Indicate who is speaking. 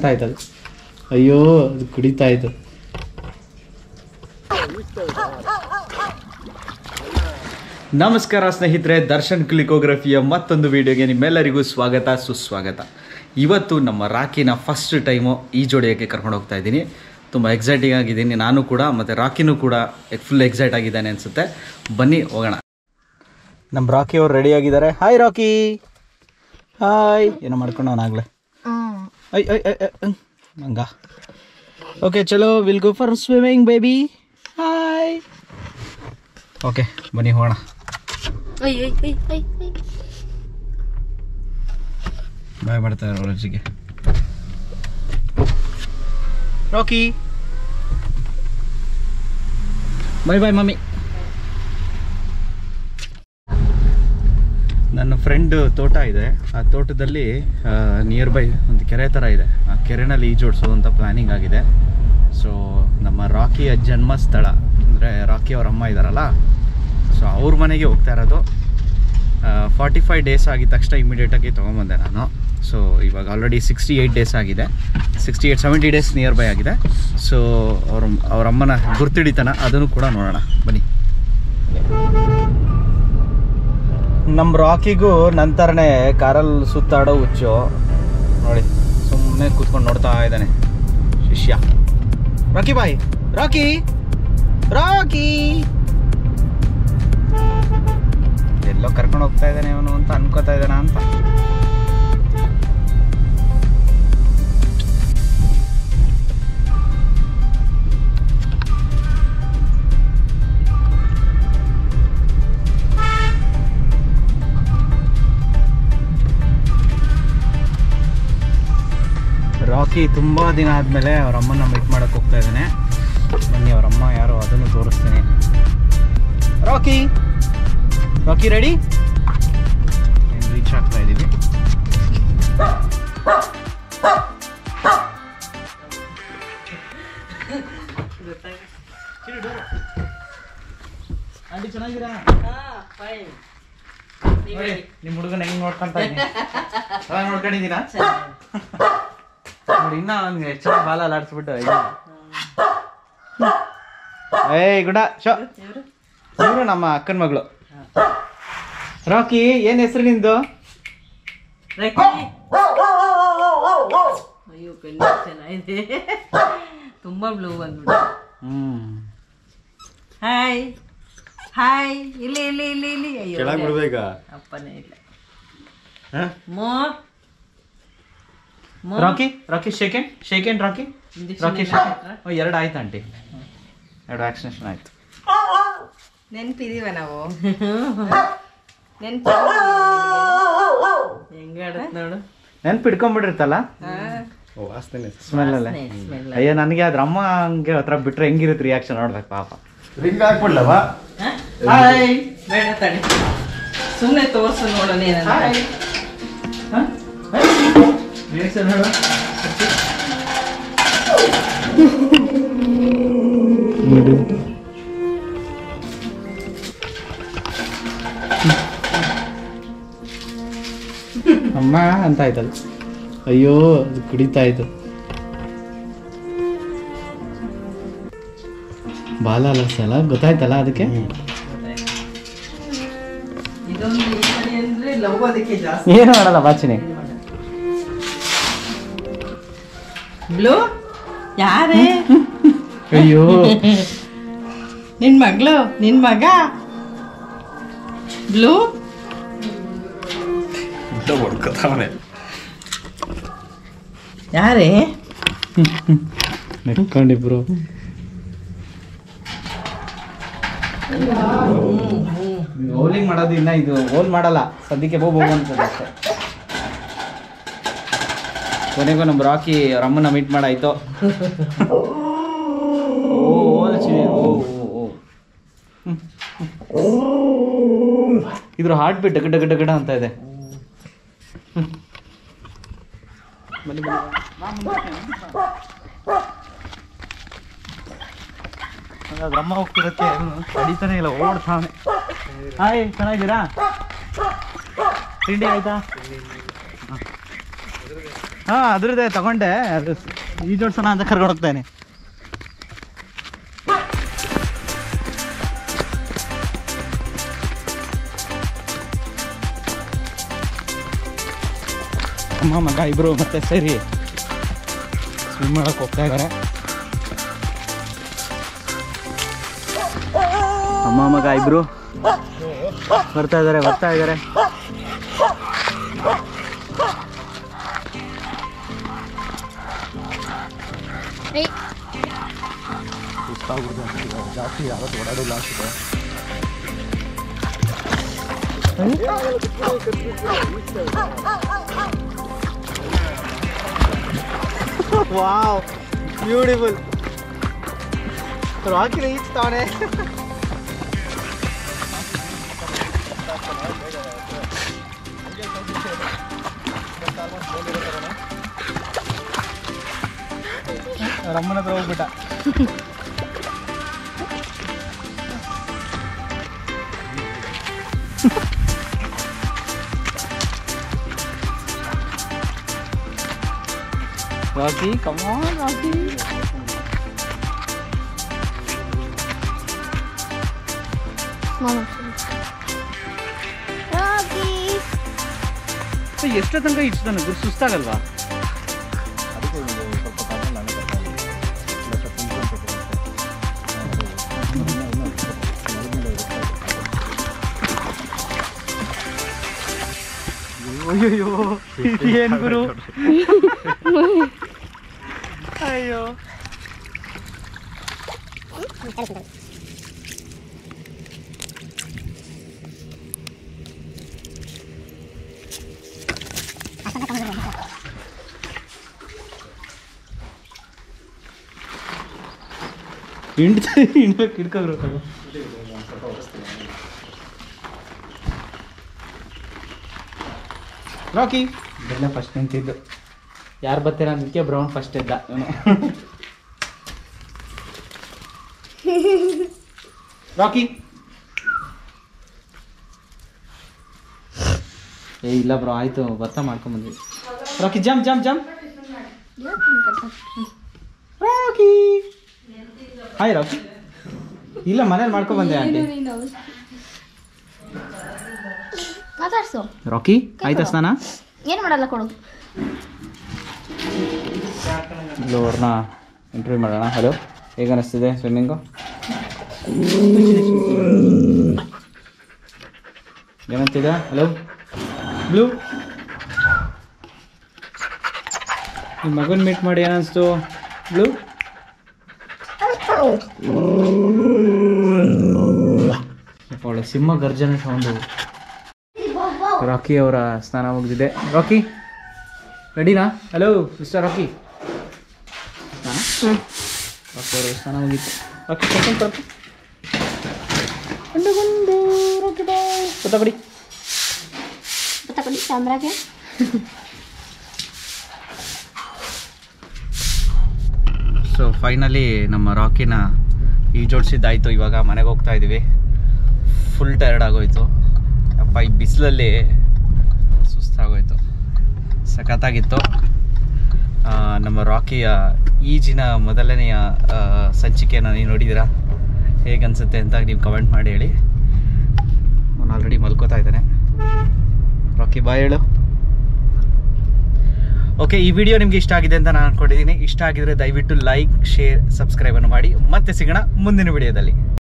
Speaker 1: ಅಂತ ಆಯ್ತದು ಅಯ್ಯೋ ಅದು ಕುಡಿತಾ ಇತ್ತು ನಮಸ್ಕಾರ ಸ್ನೇಹಿತರೆ ದರ್ಶನ್ ಕ್ಲಿಕೋಗ್ರಫಿಯ ಮತ್ತೊಂದು ವಿಡಿಯೋಗೆ ನಿಮ್ಮೆಲ್ಲರಿಗೂ ಸ್ವಾಗತ ಸುಸ್ವಾಗತ ಇವತ್ತು ನಮ್ಮ ರಾಕಿನ ಫಸ್ಟ್ ಟೈಮು ಈ ಜೋಡಿಯೋಕ್ಕೆ ಕರ್ಕೊಂಡು ಹೋಗ್ತಾ ಇದ್ದೀನಿ ತುಂಬ ಎಕ್ಸೈಟಿಂಗ್ ಆಗಿದ್ದೀನಿ ನಾನು ಕೂಡ ಮತ್ತು ರಾಕಿನೂ ಕೂಡ ಫುಲ್ ಎಕ್ಸೈಟ್ ಆಗಿದ್ದಾನೆ ಅನಿಸುತ್ತೆ ಬನ್ನಿ ಹೋಗೋಣ ನಮ್ಮ ರಾಕಿ ಅವ್ರು ರೆಡಿ ಆಗಿದ್ದಾರೆ ಹಾಯ್ ರಾಕಿ ಹಾಯ್ ಏನೋ ಮಾಡ್ಕೊಂಡವನಾಗಲೇ I I I I, hmm. ಹಂಗ ಓಕೆ ಚಲೋ will go for swimming baby hi okay ಬನ್ನಿ ಹೋಗೋಣ
Speaker 2: Ay, ay, ay, ay, ay.
Speaker 1: Bye ಮಾಡ್ತಾರೆ ಅವರೊಟ್ಟಿಗೆ ರಾಕಿ ಬಾಯ್ ಬಾಯ್ ಮಮ್ಮಿ ನನ್ನ ಫ್ರೆಂಡ್ ತೋಟ ಇದೆ ಆ ತೋಟದಲ್ಲಿ ನಿಯರ್ ಬೈ ಒಂದು ಕೆರೆ ಥರ ಇದೆ ಆ ಕೆರೆನಲ್ಲಿ ಈಜೋಡಿಸೋದು ಅಂತ ಪ್ಲ್ಯಾನಿಂಗ್ ಆಗಿದೆ ಸೊ ನಮ್ಮ ರಾಕಿಯ ಜನ್ಮಸ್ಥಳ ಅಂದರೆ ರಾಕಿ ಅವ್ರ ಅಮ್ಮ ಇದ್ದಾರಲ್ಲ ಸೊ ಅವ್ರ ಮನೆಗೆ ಹೋಗ್ತಾ ಇರೋದು ಫಾರ್ಟಿ ಫೈವ್ ಡೇಸ್ ಆಗಿದ ತಕ್ಷಣ ಇಮಿಡಿಯೇಟಾಗಿ ತೊಗೊಂಬಂದೆ ನಾನು ಸೊ ಇವಾಗ ಆಲ್ರೆಡಿ ಸಿಕ್ಸ್ಟಿ ಏಯ್ಟ್ ಡೇಸ್ ಆಗಿದೆ sixty eight seventy days near by ಆಗಿದೆ ಸೊ ಅವ್ರ ಅವ್ರ ಅಮ್ಮನ ಗುರ್ತಿಡಿತನ ಅದನ್ನು ಕೂಡ ನೋಡೋಣ ಬನ್ನಿ ನಮ್ಮ ರಾಕಿಗೂ ನಂತರನೇ ಕಾರಲ್ಲಿ ಸುತ್ತಾಡೋ ಹುಚ್ಚು ನೋಡಿ ಸುಮ್ಮನೆ ಕೂತ್ಕೊಂಡು ನೋಡ್ತಾ ಇದ್ದಾನೆ ಶಿಷ್ಯ ರಾಕಿ ಬಾಯ್ ರಾಕಿ ರಾಕಿ ಎಲ್ಲೋ ಕರ್ಕೊಂಡು ಹೋಗ್ತಾ ಇದ್ದಾನೆ ಅವನು ಅಂತ ಅನ್ಕೋತಾ ಇದ್ದಾನ ಅಂತ ರಾಕಿ ತುಂಬಾ ದಿನ ಆದಮೇಲೆ ಅವ್ರ ಅಮ್ಮನ ಮೀಟ್ ಮಾಡಕ್ ಹೋಗ್ತಾ ಇದ್ದಾನೆ ಬನ್ನಿ ಅವ್ರ ಅಮ್ಮ ಯಾರೋ ಅದನ್ನು ತೋರಿಸ್ತೀನಿ ರಾಕಿ ರಾಕಿ ರೆಡಿ ರೀಚ್ ಆಗ್ತಾ ಇದ್ದೀವಿ ಆಂಟಿ ಚೆನ್ನಾಗಿರಾ ನೋಡಿ ನಿಮ್ಮ ಹುಡುಗನ ಹೆಂಗ್ ನೋಡ್ಕೊಂತ ಇದ್ದೀನಿ ಚೆನ್ನಾಗಿ ನೋಡ್ಕೊಂಡಿದ್ದೀನಾ ನೋಡಿ ಇನ್ನ ಅವ್ನಿಗೆ ಚೆನ್ನಾಗಿ ಬಾಲ ಅಲಾಡ್ಸ್ಬಿಟ್ಟು ಇಲ್ಲ ಏಯ್ ಗುಡ ಶೋ ಇವರು ನಮ್ಮ ಅಕ್ಕನ ಮಗಳು ರಾಕಿ ಏನ್ ಹೆಸರು ನಿಂದು
Speaker 2: ಅಯ್ಯೋ ಕಣ್ಣು ಚೆನ್ನಾಗಿದೆ ತುಂಬಾ ಬ್ಲೂ ಬಂದ್ಬಿಟ್ಟು
Speaker 1: ಹ್ಮ್
Speaker 2: ಹಾಯ್ ಹಾಯ್ ಇಲ್ಲಿ ಇಲ್ಲಿ ಇಲ್ಲಿ ಇಲ್ಲಿ ಅಯ್ಯೋ
Speaker 1: ಕೆಳಗ್ ಬಿಡ್ಬೇಕಾ
Speaker 2: ಅಪ್ಪನೇ ಇಲ್ಲ
Speaker 1: ಹ?
Speaker 2: ಮೋ ಮೋ
Speaker 1: Rocky Rocky second second Rocky
Speaker 2: Injection
Speaker 1: Rocky
Speaker 2: ಎಲ್ಲ
Speaker 1: ಸೆಕೆಂಡ್ ಎರಡು ಆಯ್ತು ಆಂಟಿ ಎರಡು ವ್ಯಾಕ್ಸಿನೇಷನ್ ಆಯ್ತು
Speaker 2: ನೆನ್ಪಿದೀವ ನಾವು ನೆನ್ಪು ಹೆಂಗ ಆಡತ್ ನೋಡು
Speaker 1: ನೆನ್ಪು ಇಟ್ಕೊಂಡ್ಬಿಟ್ಟಿರ್ತಲ್ಲ ಸ್ಮೆಲ್ ಅಲ್ಲೇ
Speaker 2: ಸ್ಮೆಲ್
Speaker 1: ಅಯ್ಯೋ ನನಗೆ ಅದ್ರ ಅಮ್ಮ ಹಂಗೆ ಹತ್ರ ಬಿಟ್ರೆ ಹೆಂಗಿರುತ್ತೆ ರಿಯಾಕ್ಷನ್ ನೋಡ್ಬೇಕು ಪಾಪ
Speaker 3: ರಿಂಗ್ ಹಾಕ್ಬಿಡ್ಲವಾ
Speaker 2: ಹಾಯ್ ಬೇಡ ತಡಿ ಸುಮ್ಮನೆ ತೋರ್ಸು ನೋಡೋಣ ಏನಂತ
Speaker 1: ರಿಯಾಕ್ಷನ್ ನೋಡು ಅಮ್ಮ ಅಂತ ಆಯ್ತಲ್ಲ ಅಯ್ಯೋ ಅದು ಕುಡಿತಾ ಇತ್ತು ಬಾಲ ಅಲಸಲ್ಲ ಗೊತ್ತಾಯ್ತಲ್ಲ ಅದಕ್ಕೆ
Speaker 2: ಇದೊಂದು ಈ ಕಡೆ ಅಂದ್ರೆ ಲವ್ ಅದಕ್ಕೆ ಜಾಸ್ತಿ
Speaker 1: ಏನು ಮಾಡಲ್ಲ ವಾಚಿನಿ
Speaker 2: ಬ್ಲೂ ಯಾರೇ
Speaker 1: ಅಯ್ಯೋ
Speaker 2: ನಿನ್ ಮಗಳು ನಿನ್ ಮಗ ಬ್ಲೂ
Speaker 3: ಹೊಡ್ಕೊತಾವನೆ
Speaker 2: ಯಾರೇ
Speaker 1: ನೆಕ್ಕೊಂಡಿಬ್ರು ಓಲಿಂಗ್ ಮಾಡೋದು ಇನ್ನ ಇದು ಓಲ್ ಮಾಡಲ್ಲ ಸದ್ಯಕ್ಕೆ ಬೋಬೋ ಅಂತದೆ ಅಷ್ಟೇ ಕೊನೆಗೂ ನಮ್ಮ ರಾಕಿ ಅವ್ರ ಅಮ್ಮನ ಮೀಟ್ ಮಾಡಾಯ್ತು ಓ ಓಲ್ ಚಿನಿ ಓ ಓ ಓ ಇದ್ರ ಹಾರ್ಟ್ ಬಿಟ್ ಡಗ ಡಗ ಡಗಡ ಅಂತ ಇದೆ ಹ್ಮ್. ಬನ್ನಿ ಬನ್ನಿ ಅದ್ರ ಅಮ್ಮ ಹೋಗ್ತಿರತ್ತೆ ಕಡಿತಾನೆ ಇಲ್ಲ ಓಡ್ತಾನೆ ಹಾಯ್ ಚೆನ್ನಾಗಿದ್ದೀರಾ ತಿಂಡಿ ಆಯ್ತಾ ಹ. ಹಾಂ ಅದ್ರದ್ದೇ ತಗೊಂಡೆ ಅದು ಈ ಜೋಡ್ಸೋಣ ಅಂತ ಕರ್ಕೊಂಡು ಹೋಗ್ತಾನೆ ಅಮ್ಮ ಮಗ ಇಬ್ರು ಮತ್ತೆ ಸೇರಿ ಸ್ವಿಮ್ ಮಾಡಕ್ಕೆ ಹೋಗ್ತಾ ಇದ್ದಾರೆ ಅಮ್ಮ ಮಗ ಇಬ್ರು ಬರ್ತಾ ಇದ್ದಾರೆ ಬರ್ತಾ ಇದ್ದಾರೆ
Speaker 3: ಜಾಸ್ತಿ ಯಾವತ್ತು ಓಡಾಡಿಲ್ಲ ಅನ್ಸುತ್ತೆ
Speaker 1: ವಾವ್ ಬ್ಯೂಟಿಫುಲ್ ರಾಕಿನ ಈಚ್ತಾವನೆ ರಮ್ಮನ ಹತ್ರ ಹೋಗ್ಬಿಟ್ಟ ರಾಕಿ ಕಮಾನ್ ರಾಕಿ ಎಷ್ಟು ತನಕ ಇಡ್ಸ್ತಾನೆ ಗುರು ಸುಸ್ತಾಗಲ್ವಾ
Speaker 3: ಅದಕ್ಕೆ ಒಂದು ಸ್ವಲ್ಪ ಕಾಲ ನಾನೇ ಕರ್ಕೊಂಡು ಹೋದೆ. ಇಲ್ಲ ಸ್ವಲ್ಪ ನಿಂತ್ಕೊಂಡು ಬೇಕಾಗುತ್ತೆ. ಇನ್ನೂ- ಇನ್ನೂ ಸ್ವಲ್ಪ ನೆಲದ ಮೇಲೆ ಇರುತ್ತೆ.
Speaker 1: ಅಯ್ಯೋ ಏನು ಗುರು ಅಯ್ಯೋ ಹಿಂಡ್ ಹಿಂಡ್ಬೇಕು ಹಿಡ್ಕೋಗ್ರು ರಾಕಿ ಇದೆಲ್ಲ ಫಸ್ಟ್ ನಿಂತಿದ್ದು ಯಾರು ಬರ್ತೀರ ಅದಕ್ಕೆ ಬ್ರೌನ್ ಫಸ್ಟ್ ಇದ್ದ ಇವನು ರಾಕಿ ಏ ಇಲ್ಲ ಬ್ರೋ ಆಯ್ತು ಭತ್ತ ಮಾಡ್ಕೊಂಬಂದ್ವಿ Rocky jump jump jump Rocky hi Rocky ಇಲ್ಲ ಮನೇಲಿ ಮಾಡ್ಕೊಂಬಂದೆ ಆಂಟಿ
Speaker 4: ಮಾತಾಡ್ಸು
Speaker 1: ರಾಕಿ ಆಯ್ತಾ ಸ್ನಾನ
Speaker 4: ಏನು ಮಾಡಲ್ಲ ಕೊಡು
Speaker 1: ಇಲ್ಲೂ ಅವ್ರನ್ನ ಇಂಟರ್ವ್ಯೂ ಮಾಡೋಣ ಹಲೋ ಹೇಗೆ ಅನಿಸ್ತಿದೆ ಸ್ವಿಮ್ಮಿಂಗು ಏನಂತಿದೆ ಹಲೋ ಬ್ಲೂ ನಿಮ್ಮ ಮಗನ ಮೀಟ್ ಮಾಡಿ ಏನನ್ನಿಸ್ತು ಬ್ಲೂ ಒಳ್ಳೆ ಸಿಂಹ ಗರ್ಜನೆ ಸೌಂಡು ರಾಕಿ ಅವರ ಸ್ನಾನ ಮುಗಿದಿದೆ ರಾಕಿ ರೆಡಿನಾ ಹಲೋ ಮಿಸ್ಟರ್ ರಾಕಿ ಸ್ನಾನ ರಾಕಿ ಅವರು ಸ್ನಾನ ಮುಗೀತು ರಾಕಿ ಕರ್ಕೊಂಡು ಕರ್ಕೊಂಡು ಗುಂಡು ಗುಂಡು ರಾಕಿ ಬಾಯ್ ಗೊತ್ತಾ ಬಿಡಿ
Speaker 4: ತಗೊಳ್ಳಿ ಕ್ಯಾಮ್ರಾಗೆ
Speaker 1: ಸೊ ಫೈನಲಿ ನಮ್ಮ ರಾಕಿನ ಈ ಜೋಡಿಸಿದ್ದಾಯಿತು ಇವಾಗ ಮನೆಗೆ ಹೋಗ್ತಾ ಇದ್ದೀವಿ ಫುಲ್ ಟಯರ್ಡ್ ಆಗೋಯ್ತು ಅಪ್ಪ ಈ ಬಿಸಿಲಲ್ಲಿ ಸುಸ್ತಾಗೋಯ್ತು ಸಖತ್ತಾಗಿತ್ತು ಆ, ನಮ್ಮ ರಾಕಿಯ ಈಜಿನ ಮೊದಲನೆಯ ಆ, ಸಂಚಿಕೆಯನ್ನು ನೀವು ನೋಡಿದ್ದೀರಾ ಹೇಗೆ ಅನ್ಸುತ್ತೆ ಅಂತ ನೀವು ಕಮೆಂಟ್ ಮಾಡಿ ಹೇಳಿ ಅವನು ಆಲ್ರೆಡಿ ಮಲ್ಕೋತಾ ಇದ್ದಾನೆ ರಾಕಿ ಬಾಯ್ ಹೇಳು ಓಕೆ ಈ ವಿಡಿಯೋ ನಿಮ್ಗೆ ಇಷ್ಟ ಆಗಿದೆ ಅಂತ ನಾನು ಅನ್ಕೊಂಡಿದ್ದೀನಿ ಇಷ್ಟ ಆಗಿದ್ರೆ ದಯವಿಟ್ಟು ಲೈಕ್ ಶೇರ್ ಸಬ್ಸ್ಕ್ರೈಬ್ ಅನ್ನು ಮಾಡಿ ಮತ್ತೆ ಸಿಗೋಣ ಮುಂದಿನ ವಿಡಿಯೋದಲ್ಲಿ